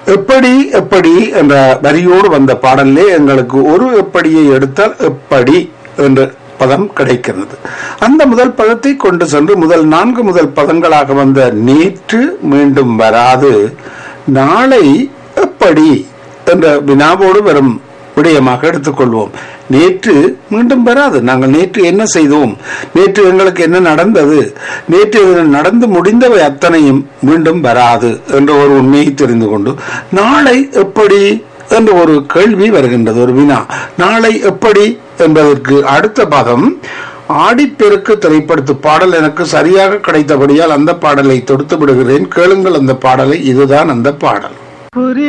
எப்படி எப்படி என்ற வரியோடு வந்த பாடலிலே எங்களுக்கு ஒரு எப்படியை எடுத்தால் எப்படி என்ற பதம் கிடைக்கிறது அந்த முதல் பதத்தை கொண்டு சென்று முதல் நான்கு முதல் பதங்களாக வந்த நேற்று மீண்டும் வராது நாளை எப்படி என்ற வினாவோடு வரும் விடயமாக எடுத்துக்கொள்வோம் நேற்று மீண்டும் வராது நாங்கள் நேற்று என்ன செய்தோம் நேற்று எங்களுக்கு என்ன நடந்தது நேற்று இது நடந்து முடிந்தவை அத்தனையும் மீண்டும் வராது என்ற ஒரு உண்மையை தெரிந்து கொண்டு நாளை எப்படி என்ற ஒரு கேள்வி வருகின்றது ஒரு வினா நாளை எப்படி என்பதற்கு அடுத்த பதம் ஆடிப்பெருக்கு திரைப்படத்து பாடல் எனக்கு சரியாக கிடைத்தபடியால் அந்த பாடலை தொடுத்து விடுகிறேன் கேளுங்கள் அந்த பாடலை இதுதான் அந்த பாடல்